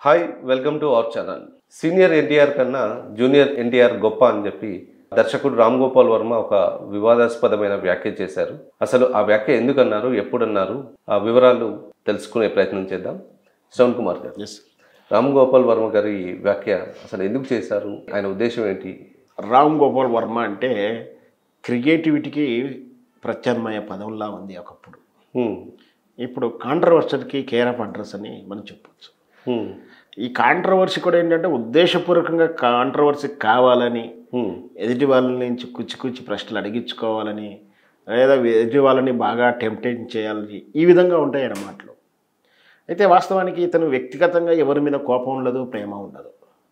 hi welcome to our channel senior NTR కన్నా junior NTR గొప్ప అని చెప్పి దర్శకుడు రామ్ గోపాల్ వర్మ ఒక వివాదాస్పదమైన వ్యాఖ్య చేశారు అసలు ఆ వ్యాఖ్య ఎందుకు అన్నారు ఎప్పుడు అన్నారు ఆ వివరాలు తెలుసుకునే ప్రయత్నం చేద్దాం శ్రవణ్ కుమార్ గారు ఎస్ రామ్ గోపాల్ వర్మ గారి వ్యాఖ్య అసలు ఎందుకు చేశారు ఆయన ఉద్దేశం ఏంటి రామ్ గోపాల్ వర్మ అంటే క్రియేటివిటీకి ప్రత్యామ్నాయ పదంలా ఉంది ఒకప్పుడు హ్మ్, ఇప్పుడు కాంట్రవర్సీకి కేర్ ఆఫ్ అడ్రస్ అని మనం చెప్పొచ్చు హ్మ్, ఈ కాంట్రవర్సీ కూడా ఏంటంటే ఉద్దేశపూర్వకంగా కాంట్రవర్సీ కావాలని హ్మ్, ఎదుటి వాళ్ళ నుంచి కుచ్చి కుచ్చి ప్రశ్నలు అడిగించుకోవాలని లేదా ఎదుటి వాళ్ళని బాగా టెంప్టేట్ చేయాలని ఈ విధంగా ఉంటాయి ఆయన మాటలు అయితే వాస్తవానికి ఇతను వ్యక్తిగతంగా ఎవరి మీద కోపం ఉండదు ప్రేమ ఉండదు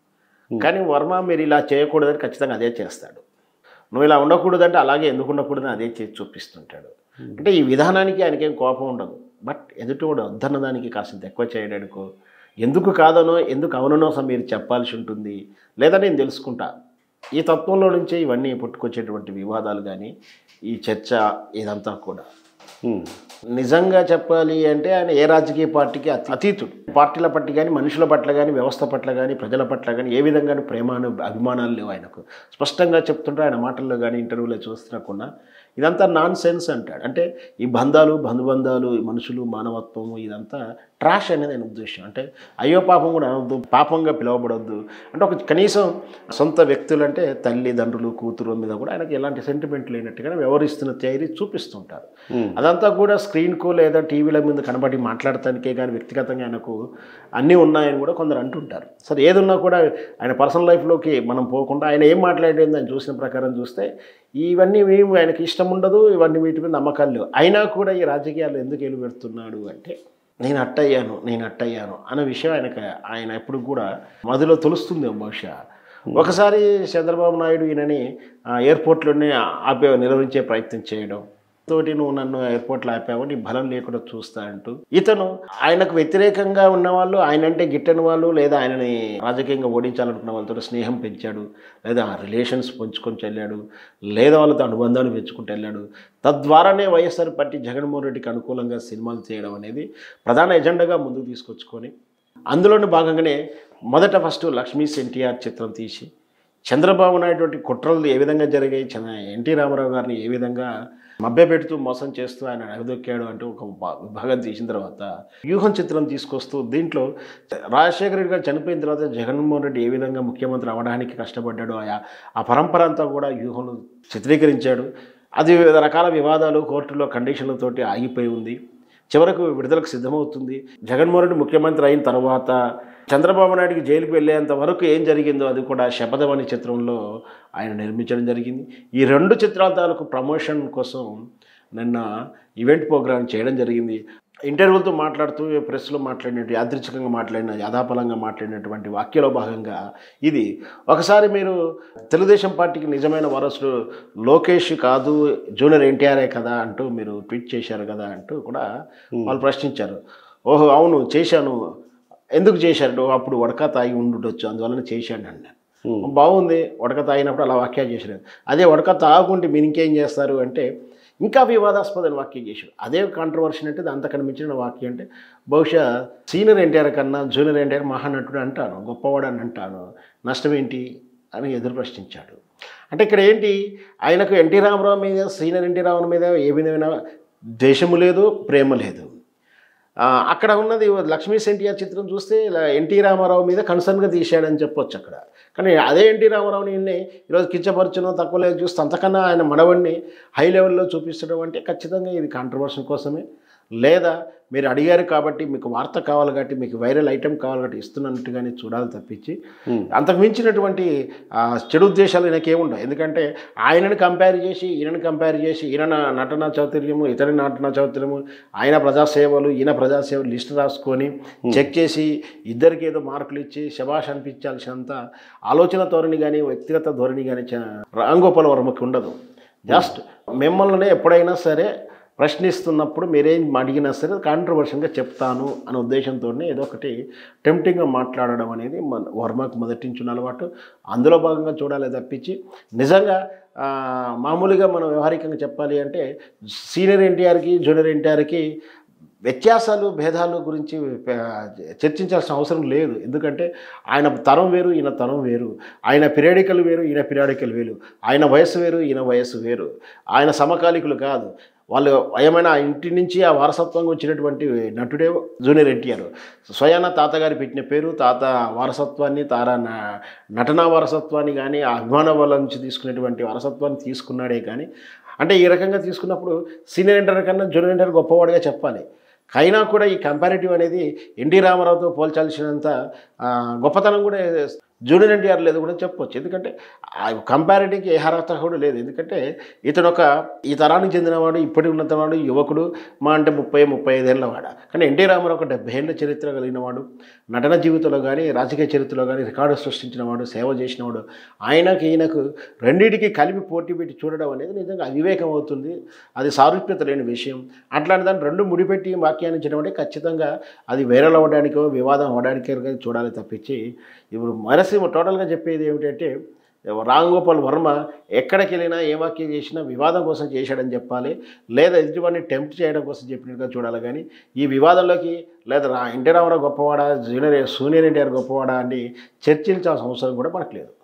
కానీ వర్మ మీరు ఇలా చేయకూడదని ఖచ్చితంగా అదే చేస్తాడు నువ్వు ఇలా ఉండకూడదంటే అలాగే ఎందుకు ఉండకూడదని అదే చేసి చూపిస్తుంటాడు అంటే ఈ విధానానికి ఆయనకేం కోపం ఉండదు బట్ ఎదుటి కూడా వద్దన్న దానికి కాసింత ఎక్కువ చేయడానికో ఎందుకు కాదనో ఎందుకు అవుననో అసలు మీరు చెప్పాల్సి ఉంటుంది లేదా నేను తెలుసుకుంటా ఈ తత్వంలో నుంచే ఇవన్నీ పుట్టుకొచ్చేటువంటి వివాదాలు కానీ ఈ చర్చ ఇదంతా కూడా హ్మ్, నిజంగా చెప్పాలి అంటే ఆయన ఏ రాజకీయ పార్టీకి అతి- అతీతుడు పార్టీల పట్ల కానీ మనుషుల పట్ల కానీ వ్యవస్థ పట్ల కానీ ప్రజల పట్ల కానీ ఏ విధంగా ప్రేమాను అభిమానాలు లేవు ఆయనకు స్పష్టంగా చెప్తుంటే ఆయన మాటల్లో కానీ ఇంటర్వ్యూలో చూస్తున్నకుండా ఇదంతా నాన్ సెన్స్ అంటాడు అంటే ఈ బంధాలు బంధుబంధాలు ఈ మనుషులు మానవత్వము ఇదంతా ట్రాష్ అనేది ఆయన ఉద్దేశం అంటే అయ్యో పాపం కూడా అనవద్దు పాపంగా పిలువబడొద్దు అంటే ఒక కనీసం సొంత వ్యక్తులు అంటే తల్లిదండ్రులు కూతురు మీద కూడా ఆయనకి ఎలాంటి సెంటిమెంట్ లేనట్టుగా వ్యవహరిస్తున్న థియరీ చూపిస్తుంటారు హ్మ్, అదంతా కూడా స్క్రీన్కు లేదా టీవీల మీద కనబడి మాట్లాడటానికే కానీ వ్యక్తిగతంగా ఆయనకు అన్నీ ఉన్నాయని కూడా కొందరు అంటుంటారు సరే ఏది ఉన్నా కూడా ఆయన పర్సనల్ లైఫ్లోకి మనం పోకుండా ఆయన ఏం మాట్లాడేది ఆయన చూసిన ప్రకారం చూస్తే ఇవన్నీ ఏమి ఆయనకి ఇష్టం ఉండదు ఇవన్నీ వీటి మీద నమ్మకాలు లేవు అయినా కూడా ఈ రాజకీయాలు ఎందుకు ఎలు పెడుతున్నాడు అంటే నేను అట్టయ్యాను నేను అట్టయ్యాను అనే విషయం ఆయనకు ఆయన ఎప్పుడు కూడా మదిలో తొలుస్తుంది బహుశా ఒకసారి చంద్రబాబు నాయుడు ఈయనని ఆ, ఎయిర్పోర్ట్లోనే ఆపే నిర్వహించే ప్రయత్నం చేయడం తోటి నువ్వు నన్ను ఎయిర్పోర్ట్లో ఆపావు నీ బలం లేకుండా చూస్తా అంటూ ఇతను ఆయనకు వ్యతిరేకంగా ఉన్న వాళ్ళు ఆయన అంటే గిట్టని వాళ్ళు లేదా ఆయనని రాజకీయంగా ఓడించాలనుకున్న వాళ్ళతో స్నేహం పెంచాడు లేదా రిలేషన్స్ పంచుకొని వెళ్ళాడు లేదా వాళ్ళతో అనుబంధాన్ని పెంచుకుంటూ వెళ్ళాడు తద్వారానే వైఎస్ఆర్ పార్టీ జగన్మోహన్ రెడ్డికి అనుకూలంగా సినిమాలు చేయడం అనేది ప్రధాన ఎజెండాగా ముందుకు తీసుకొచ్చుకొని అందులోని భాగంగానే మొదట ఫస్ట్ లక్ష్మీస్ ఎన్టీఆర్ చిత్రం తీసి చంద్రబాబు నాయుడు కుట్రలు ఏ విధంగా జరిగాయి చంద్ర ఎన్టీ రామారావు గారిని ఏ విధంగా మభ్యపెడుతూ మోసం చేస్తూ ఆయన అగదొక్కాడు అంటూ ఒక భా- విభాగం తీసిన తర్వాత వ్యూహం చిత్రం తీసుకొస్తూ దీంట్లో రాజశేఖర రెడ్డి గారు చనిపోయిన తర్వాత జగన్మోహన్ రెడ్డి ఏ విధంగా ముఖ్యమంత్రి అవడానికి కష్టపడ్డాడో ఆ ఆ పరంపర అంతా కూడా వ్యూహంలో చిత్రీకరించాడు అది వివిధ రకాల వివాదాలు కోర్టులో కండిషన్లతోటి ఆగిపోయి ఉంది చివరకు విడుదలకు సిద్ధమవుతుంది జగన్మోహన్ రెడ్డి ముఖ్యమంత్రి అయిన తర్వాత చంద్రబాబు నాయుడికి జైలుకి వెళ్ళేంత వరకు ఏం జరిగిందో అది కూడా శపథం అనే చిత్రంలో ఆయన నిర్మించడం జరిగింది ఈ రెండు చిత్రాల తాలూకు ప్రమోషన్ కోసం నిన్న ఈవెంట్ ప్రోగ్రామ్ చేయడం జరిగింది ఇంటర్వ్యూలతో మాట్లాడుతూ ప్రెస్లో మాట్లాడినట్టు యాదృచ్ఛికంగా మాట్లాడిన యాదాపలంగా మాట్లాడినటువంటి వాక్యలో భాగంగా ఇది ఒకసారి మీరు తెలుగుదేశం పార్టీకి నిజమైన వారసుడు లోకేష్ కాదు జూనియర్ ఎన్టీఆర్ఏ కదా అంటూ మీరు ట్వీట్ చేశారు కదా అంటూ కూడా వాళ్ళు ప్రశ్నించారు ఓహో అవును చేశాను ఎందుకు చేశారు అప్పుడు వడక తాగి ఉండుండొచ్చు అందువలన చేశాను అన్నాను హ్మ్, బాగుంది వడక తాగినప్పుడు అలా వాక్యాలు చేశారు అదే వడక తాగుంటే మీరు ఇంకేం చేస్తారు అంటే ఇంకా వివాదాస్పదమైన వాక్యం చేశాడు అదే కాంట్రవర్సీ అంటే అంతకన్నా మించిన వాక్యం అంటే బహుశా సీనియర్ ఎన్టీఆర్ కన్నా జూనియర్ ఎన్టీఆర్ మహానటుడు అంటాను గొప్పవాడు అని అంటాను నష్టం ఏంటి అని ఎదురు ప్రశ్నించాడు అంటే ఇక్కడ ఏంటి ఆయనకు ఎన్టీ రామారావు మీద సీనియర్ ఎన్టీ రామారావు మీద ఏ విధమైన దేశము లేదు ప్రేమ లేదు ఆ, అక్కడ ఉన్నది లక్ష్మీ ఎన్టీఆర్ చిత్రం చూస్తే ఇలా ఎన్టీ రామారావు మీద కన్సర్న్గా తీశాడని చెప్పొచ్చు అక్కడ కానీ అదే ఎన్టీ రామారావుని ఈయన్ని ఈరోజు కించపరచడం తక్కువ లేదు చూస్తే అంతకన్నా ఆయన మనవడిని హై లెవెల్లో చూపించడం అంటే ఖచ్చితంగా ఇది కాంట్రవర్షన్ కోసమే లేదా మీరు అడిగారు కాబట్టి మీకు వార్త కావాలి కాబట్టి మీకు వైరల్ ఐటెం కావాలి కాబట్టి ఇస్తున్నట్టుగానే చూడాలి తప్పించి హ్మ్, అంతకు మించినటువంటి ఆ, చెడు ఉద్దేశాలు ఈయనకేముండవు ఎందుకంటే ఆయనను కంపేర్ చేసి ఈయనను కంపేర్ చేసి ఈయన నా- నటన చౌతర్యము ఇతని నటన చౌతర్యము ఆయన ప్రజాసేవలు ఈయన ప్రజాసేవలు లిస్ట్ రాసుకొని చెక్ చేసి ఇద్దరికి ఏదో మార్కులు ఇచ్చి శబాష్ అనిపించాల్సినంత ఆలోచన ధోరణి కానీ వ్యక్తిగత ధోరణి కానీ రాంగోపాల్ వర్మకి ఉండదు జస్ట్ మిమ్మల్ని ఎప్పుడైనా సరే ప్రశ్నిస్తున్నప్పుడు మీరేం అడిగినా సరే కాంట్రవర్షన్గా చెప్తాను అనే ఉద్దేశంతో ఏదో ఒకటి టెంప్టింగ్గా మాట్లాడడం అనేది మన వర్మకు మొదటి నుంచి ఉన్న అలవాటు అందులో భాగంగా చూడాలి తప్పించి నిజంగా ఆ, మామూలుగా మనం వ్యవహారికంగా చెప్పాలి అంటే సీనియర్ ఎన్టీఆర్కి జూనియర్ ఎన్టీఆర్కి వ్యత్యాసాలు భేదాలు గురించి ఆ, చర్చించాల్సిన అవసరం లేదు ఎందుకంటే ఆయన తరం వేరు ఈయన తరం వేరు ఆయన పిరియాడికల్ వేరు ఈయన పిరియాడికల్ వేరు ఆయన వయస్సు వేరు ఈయన వయస్సు వేరు ఆయన సమకాలికులు కాదు వాళ్ళు ఏమైనా ఆ ఇంటి నుంచి ఆ వారసత్వంగా వచ్చినటువంటి నటుడే జూనియర్ ఎన్టీఆర్ స్వయాన తాతగారి పెట్టిన పేరు తాత వారసత్వాన్ని తార న- నటనా వారసత్వాన్ని కానీ ఆ అభిమాన వాళ్ళ నుంచి తీసుకునేటువంటి వారసత్వాన్ని తీసుకున్నాడే కానీ అంటే ఈ రకంగా తీసుకున్నప్పుడు సీనియర్ ఎన్టీఆర్ కన్నా జూనియర్ ఎన్టీఆర్ గొప్పవాడిగా చెప్పాలి అయినా కూడా ఈ కంపారిటివ్ అనేది ఎన్టీ రామారావుతో పోల్చాల్సినంత ఆ, గొప్పతనం కూడా జూనియర్ ఎన్టీఆర్ లేదు కూడా చెప్పొచ్చు ఎందుకంటే ఆ కంపారిటివ్కి ఏ అర్హత కూడా లేదు ఎందుకంటే ఇతను ఒక ఈ తరానికి చెందినవాడు ఇప్పటి ఉన్నతవాడు యువకుడు మా అంటే ముప్పై ముప్పై ఐదేళ్ల వాడ కానీ ఎన్టీ రామారావు ఒక డెబ్బై ఏళ్ళ చరిత్ర కలిగిన వాడు నటన జీవితంలో కానీ రాజకీయ చరిత్రలో కానీ రికార్డు సృష్టించిన వాడు సేవ చేసినవాడు ఆయనకి ఈయనకు రెండింటికి కలిపి పోటీ పెట్టి చూడడం అనేది నిజంగా అవివేకం అవుతుంది అది సారూప్యత లేని విషయం అట్లాంటి దాన్ని రెండు ముడిపెట్టి వ్యాఖ్యానించడం అంటే ఖచ్చితంగా అది వైరల్ అవ్వడానికో వివాదం అవ్వడానికో చూడాలి తప్పించి ఇప్పుడు మనసి టోటల్గా చెప్పేది ఏమిటంటే రామ్ గోపాల్ వర్మ ఎక్కడికి వెళ్ళినా ఏ వాక్యం చేసినా వివాదం కోసం చేశాడని చెప్పాలి లేదా ఎదుటివాడిని టెంప్ట్ చేయడం కోసం చెప్పినట్టుగా చూడాలి కానీ ఈ వివాదంలోకి లేదా రా ఎన్టీ రామారావు గొప్పవాడా జూనియర్ సూనియర్ ఎన్టీఆర్ గొప్పవాడా అని చర్చించాల్సిన అవసరం కూడా మనకు లేదు